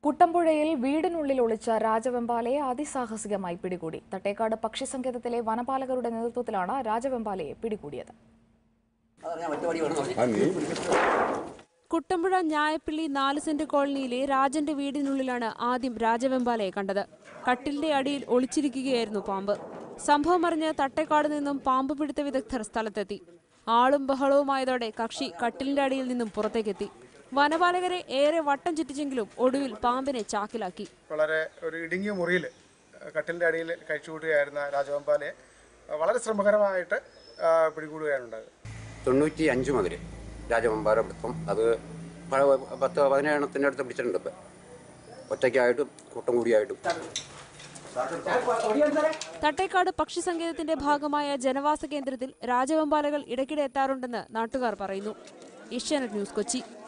കുട്ടമ്പുഴയിൽ വീടിനുള്ളിൽ ഒളിച്ച രാജവെമ്പാലയെ അതിസാഹസികമായി പിടികൂടി തട്ടേക്കാട് പക്ഷിസങ്കേതത്തിലെ വനപാലകരുടെ നേതൃത്വത്തിലാണ് രാജവെമ്പാലയെ പിടികൂടിയത് കുട്ടമ്പുഴ ഞായപ്പള്ളി നാല് സെന്റ് കോളനിയിലെ രാജന്റെ വീടിനുള്ളിലാണ് ആദ്യം രാജവെമ്പാലയെ കണ്ടത് കട്ടിലിന്റെ അടിയിൽ ഒളിച്ചിരിക്കുകയായിരുന്നു പാമ്പ് സംഭവം അറിഞ്ഞ് തട്ടേക്കാട് നിന്നും പാമ്പ് പിടുത്ത വിദഗ്ധർ സ്ഥലത്തെത്തി ആളും ബഹളവുമായതോടെ കക്ഷി കട്ടിലിന്റെ അടിയിൽ നിന്നും പുറത്തേക്കെത്തി വനപാലകരെ ഏറെ വട്ടം ചുറ്റിച്ചെങ്കിലും ഒടുവിൽ പാമ്പിനെ ചാക്കിലാക്കി വളരെ ഒരു ഇടുങ്ങിയ മുറിയിൽ കട്ടിലിൻ്റെ അടിയിൽ കഴിച്ചുകൂട്ടുകയായിരുന്ന രാജവമ്പാലയെ വളരെ ശ്രമകരമായിട്ട് ആ, പിടികൂടുകയാണുണ്ടായത് തൊണ്ണൂറ്റി അഞ്ച് മുതൽ രാജമമ്പാര പിടുത്തം അത് പ- പത്ത് പതിനേഴെണ്ണത്തിൻ്റെ അടുത്ത് പിടിച്ചിട്ടുണ്ട് ഇപ്പം ഒറ്റയ്ക്കായിട്ടും കൂട്ടം കൂടിയായിട്ടും തട്ടേക്കാട് പക്ഷിസങ്കേതത്തിന്റെ ഭാഗമായ ജനവാസ കേന്ദ്രത്തിൽ രാജവെമ്പാലകൾ ഇടയ്ക്കിടെ എത്താറുണ്ടെന്ന് നാട്ടുകാർ പറയുന്നു ഏഷ്യാനെറ്റ് ന്യൂസ് കൊച്ചി